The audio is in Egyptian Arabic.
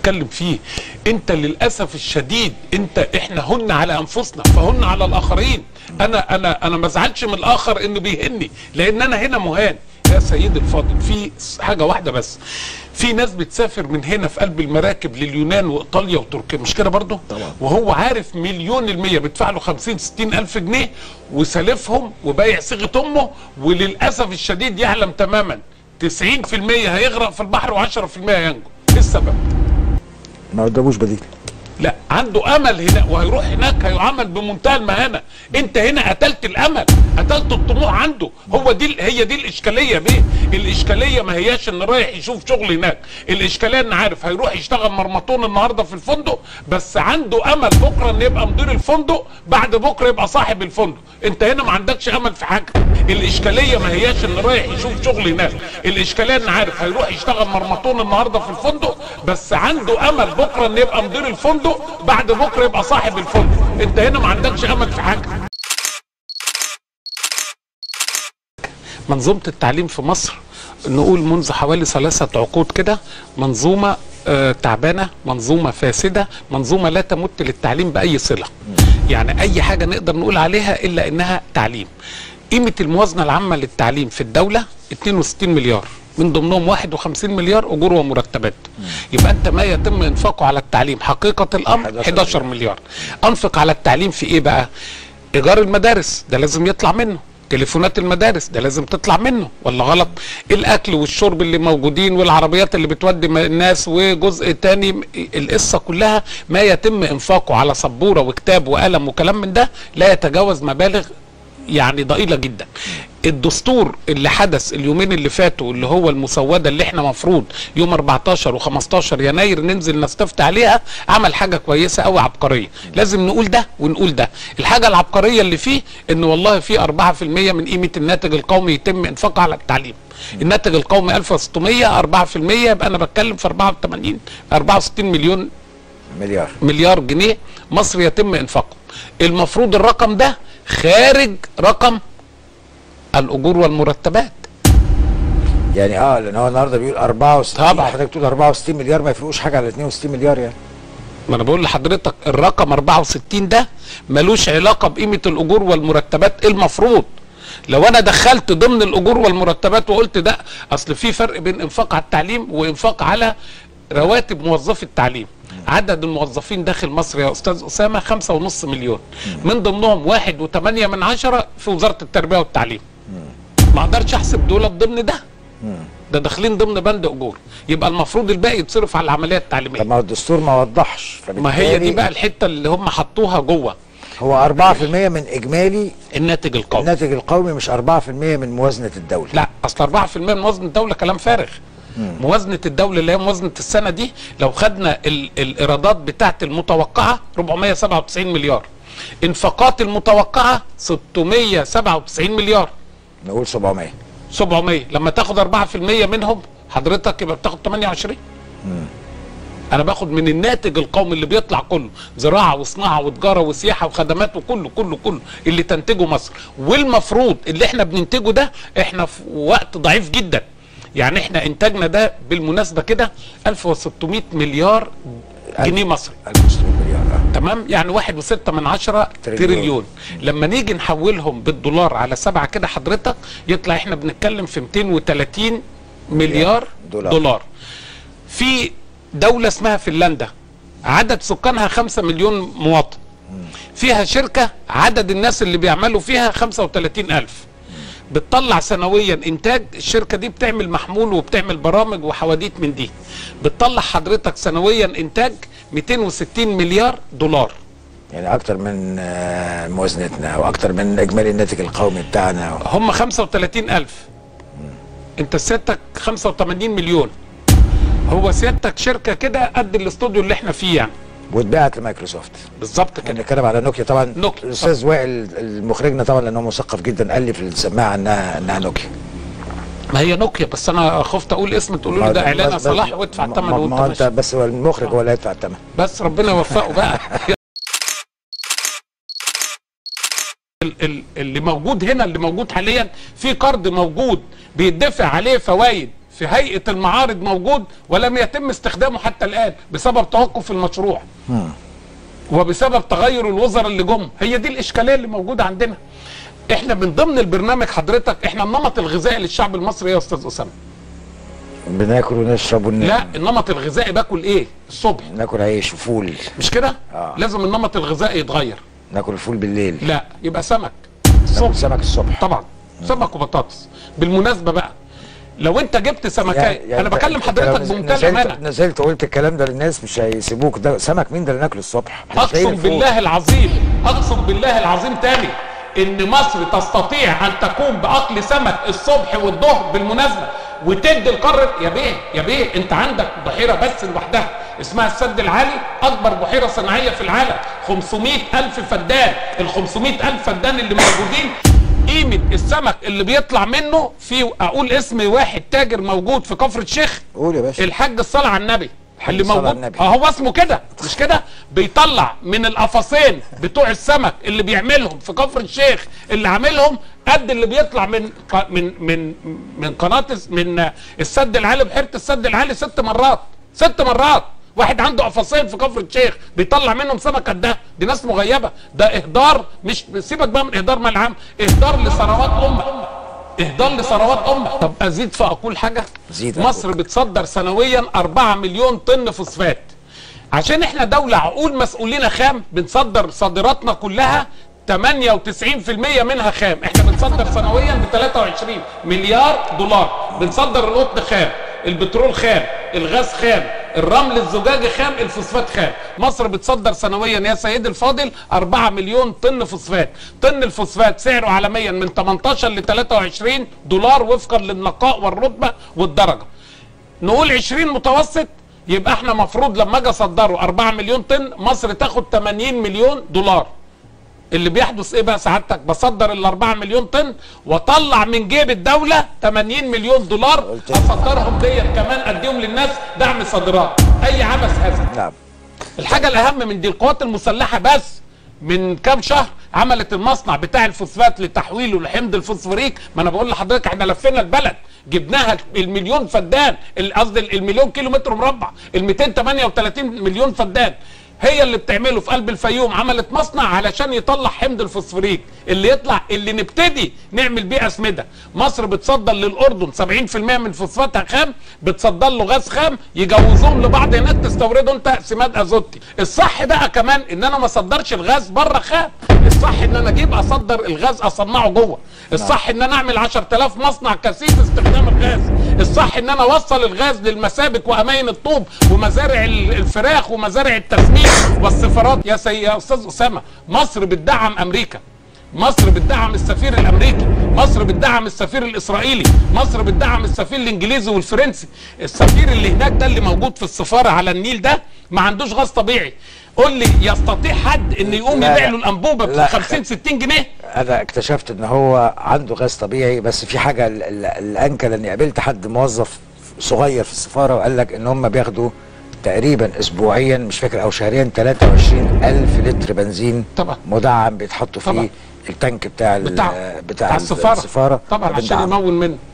بنتكلم فيه انت للاسف الشديد انت احنا هن على انفسنا فهن على الاخرين انا انا انا ما ازعلش من الاخر انه بيهني لان انا هنا مهان يا سيدي الفاضل في حاجه واحده بس في ناس بتسافر من هنا في قلب المراكب لليونان وايطاليا وتركيا مش كده برضه طبعا. وهو عارف مليون المية بيدفع له 50 60 الف جنيه وسالفهم وبايع صيغه امه وللاسف الشديد يعلم تماما 90% هيغرق في البحر و10% هينجو ايه السبب؟ ما قداموش بديل لا عنده امل هنا وهيروح هناك هيعامل بمنتهى المهانه انت هنا قتلت الامل قتلت الطموح عنده هو دي هي دي الاشكاليه بيه الاشكاليه ما هياش ان رايح يشوف شغل هناك الاشكاليه ان عارف هيروح يشتغل مرمطون النهارده في الفندق بس عنده امل بكره ان يبقى مدير الفندق بعد بكره يبقى صاحب الفندق انت هنا ما عندكش امل في حاجه الاشكاليه ما هياش ان رايح يشوف شغل هناك الاشكاليه ان عارف هيروح يشتغل مرمطون النهارده في الفندق بس عنده امل بكره ان يبقى مدير الفندق بعد بكره يبقى صاحب الفندق انت هنا ما عندكش امل في حاجه منظومه التعليم في مصر نقول منذ حوالي ثلاثه عقود كده منظومه آه تعبانه منظومه فاسده منظومه لا تمت للتعليم باي صله يعني اي حاجه نقدر نقول عليها الا انها تعليم قيمه الموازنه العامه للتعليم في الدوله 62 مليار من ضمنهم 51 مليار اجور ومرتبات يبقى انت ما يتم انفاقه على التعليم حقيقه الامر 11 11 مليار انفق على التعليم في ايه بقى ايجار المدارس ده لازم يطلع منه تليفونات المدارس ده لازم تطلع منه ولا غلط الاكل والشرب اللي موجودين والعربيات اللي بتودي م- الناس وجزء تاني م- القصه كلها ما يتم انفاقه على سبوره وكتاب وقلم وكلام من ده لا يتجاوز مبالغ يعني ضئيله جدا الدستور اللي حدث اليومين اللي فاتوا اللي هو المسوده اللي احنا مفروض يوم 14 و15 يناير ننزل نستفتي عليها عمل حاجه كويسه قوي عبقريه لازم نقول ده ونقول ده الحاجه العبقريه اللي فيه ان والله في 4% من قيمه الناتج القومي يتم انفاقها على التعليم الناتج القومي 1600 4% يبقى انا بتكلم في 84 64 مليون مليار مليار جنيه مصر يتم انفاقه المفروض الرقم ده خارج رقم الاجور والمرتبات يعني اه لان هو النهارده بيقول 64 طبعا. حضرتك بتقول 64 مليار ما يفرقوش حاجه على 62 مليار يعني ما انا بقول لحضرتك الرقم 64 ده ملوش علاقه بقيمه الاجور والمرتبات المفروض لو انا دخلت ضمن الاجور والمرتبات وقلت ده اصل في فرق بين انفاق على التعليم وانفاق على رواتب موظفي التعليم عدد الموظفين داخل مصر يا استاذ اسامه خمسة ونص مليون من ضمنهم واحد وثمانية من عشرة في وزاره التربيه والتعليم ما اقدرش احسب دول ضمن ده ده داخلين ضمن بند اجور يبقى المفروض الباقي يتصرف على العمليه التعليميه طب ما هو الدستور ما وضحش ما هي دي فبالتالي بقى الحته اللي هم حطوها جوه هو 4% من اجمالي الناتج القومي الناتج القومي مش 4% من موازنه الدوله لا اصل 4% من موازنه الدوله كلام فارغ موازنه الدوله اللي هي موازنه السنه دي لو خدنا ال الايرادات بتاعت المتوقعه 497 مليار انفاقات المتوقعه 697 مليار نقول 700 700 لما تاخد 4% منهم حضرتك يبقى بتاخد 28 انا باخد من الناتج القومي اللي بيطلع كله زراعه وصناعه وتجاره وسياحه وخدمات وكله كله كله اللي تنتجه مصر والمفروض اللي احنا بننتجه ده احنا في وقت ضعيف جدا يعني احنا انتاجنا ده بالمناسبه كده 1600 مليار جنيه مصري 1600 مليار اه تمام يعني واحد وستة من عشرة تريليون. تريليون لما نيجي نحولهم بالدولار على سبعة كده حضرتك يطلع احنا بنتكلم في 230 مليار دولار. دولار, دولار. في دولة اسمها فنلندا عدد سكانها 5 مليون مواطن فيها شركة عدد الناس اللي بيعملوا فيها 35 ألف بتطلع سنويا انتاج الشركه دي بتعمل محمول وبتعمل برامج وحواديت من دي بتطلع حضرتك سنويا انتاج 260 مليار دولار يعني اكتر من آه، موازنتنا او اكتر من اجمالي الناتج القومي بتاعنا هم 35 ألف انت سيادتك 85 مليون هو سيادتك شركه كده قد الاستوديو اللي احنا فيه يعني واتباعت لمايكروسوفت بالظبط كنا كده بنتكلم على نوكيا طبعا نوكيا. الاستاذ وائل المخرجنا طبعا لانه مثقف جدا قال لي في السماعه انها انها نوكيا ما هي نوكيا بس انا خفت اقول اسم تقولوا لي ده اعلان يا بس- صلاح وادفع ما- الثمن ما- وانت ما هو انت ماشي بس هو المخرج هو اللي هيدفع الثمن بس ربنا يوفقه بقى ال- ال- اللي موجود هنا اللي موجود حاليا في قرض موجود بيدفع عليه فوائد في هيئه المعارض موجود ولم يتم استخدامه حتى الان بسبب توقف المشروع وبسبب تغير الوزراء اللي جم هي دي الاشكاليه اللي موجوده عندنا احنا من ضمن البرنامج حضرتك احنا النمط الغذائي للشعب المصري يا استاذ اسامه بناكل ونشرب ون... لا النمط الغذائي باكل ايه الصبح ناكل عيش وفول مش كده آه. لازم النمط الغذائي يتغير ناكل فول بالليل لا يبقى سمك ناكل الصبح سمك الصبح طبعا سمك وبطاطس بالمناسبه بقى لو انت جبت سمكايه يعني- يعني انا أنت- بكلم أنت حضرتك لو بمنتهى نزلت, الامانه نزلت وقلت الكلام ده للناس مش هيسيبوك ده سمك مين ده اللي ناكله الصبح مش لاقيين اقسم الفول. بالله العظيم اقسم بالله العظيم تاني ان مصر تستطيع ان تقوم باكل سمك الصبح والظهر بالمناسبه وتدي القاره يا بيه يا بيه انت عندك بحيره بس لوحدها اسمها السد العالي اكبر بحيره صناعيه في العالم 500 الف فدان ال 500 الف فدان اللي موجودين قيمه السمك اللي بيطلع منه في اقول اسم واحد تاجر موجود في كفر الشيخ قول يا باشا الحاج الصلاة على النبي الحاج اللي الصلاة موجود على النبي. اه هو اسمه كده مش كده بيطلع من القفصين بتوع السمك اللي بيعملهم في كفر الشيخ اللي عاملهم قد اللي بيطلع من ق- من من من قناه الس- من السد العالي بحيره السد العالي ست مرات ست مرات واحد عنده قفصين في كفر الشيخ بيطلع منهم سمك قد ده دي ناس مغيبه ده اهدار مش سيبك بقى من اهدار مال عام اهدار لثروات امه اهدار لثروات امه طب ازيد فاقول حاجه زيد مصر بتصدر سنويا 4 مليون طن فوسفات عشان احنا دولة عقول مسؤولين خام بنصدر صادراتنا كلها 98% منها خام احنا بنصدر سنويا ب 23 مليار دولار بنصدر القطن خام البترول خام الغاز خام الرمل الزجاجي خام الفوسفات خام مصر بتصدر سنويا يا سيدي الفاضل 4 مليون طن فوسفات طن الفوسفات سعره عالميا من 18 ل 23 دولار وفقا للنقاء والرتبة والدرجة نقول 20 متوسط يبقى احنا مفروض لما اجي اصدره 4 مليون طن مصر تاخد 80 مليون دولار اللي بيحدث ايه بقى سعادتك بصدر ال 4 مليون طن واطلع من جيب الدوله 80 مليون دولار قلت- اصدرهم ديت كمان اديهم للناس دعم صادرات اي عبث هذا نعم الحاجة الأهم من دي القوات المسلحة بس من كام شهر عملت المصنع بتاع الفوسفات لتحويله لحمض الفوسفوريك ما انا بقول لحضرتك احنا لفينا البلد جبناها المليون فدان ال- قصدي المليون كيلو متر مربع ال 238 مليون فدان هي اللي بتعمله في قلب الفيوم عملت مصنع علشان يطلع حمض الفوسفوريك اللي يطلع اللي نبتدي نعمل بيه اسمده مصر بتصدر للاردن 70% من فوسفاتها خام بتصدر له غاز خام يجوزوهم لبعض هناك تستورده انت سماد ازوتي الصح بقى كمان ان انا ما اصدرش الغاز بره خام الصح ان انا اجيب اصدر الغاز اصنعه جوه الصح ان انا اعمل 10000 مصنع كثيف استخدام الغاز الصح ان انا اوصل الغاز للمسابك واماين الطوب ومزارع ال- الفراخ ومزارع التسمين والسفارات يا سي يا استاذ اسامه مصر بتدعم امريكا مصر بتدعم السفير الامريكي مصر بتدعم السفير الاسرائيلي مصر بتدعم السفير الانجليزي والفرنسي السفير اللي هناك ده اللي موجود في السفاره على النيل ده ما عندوش غاز طبيعي قول لي يستطيع حد ان يقوم لا، يبيع لا. له الانبوبه ب لا. 50 60 جنيه انا اكتشفت ان هو عنده غاز طبيعي بس في حاجه ال- ال- الانكى لاني قابلت حد موظف صغير في السفاره وقال لك ان هم بياخدوا تقريبا اسبوعيا مش فاكر او شهريا 23 الف لتر بنزين طبعا. مدعم بيتحطوا طبعا. فيه التانك بتاع ال- بتاع بتاع, بتاع السفاره السفاره طبعا عشان بندعمه. يمول منه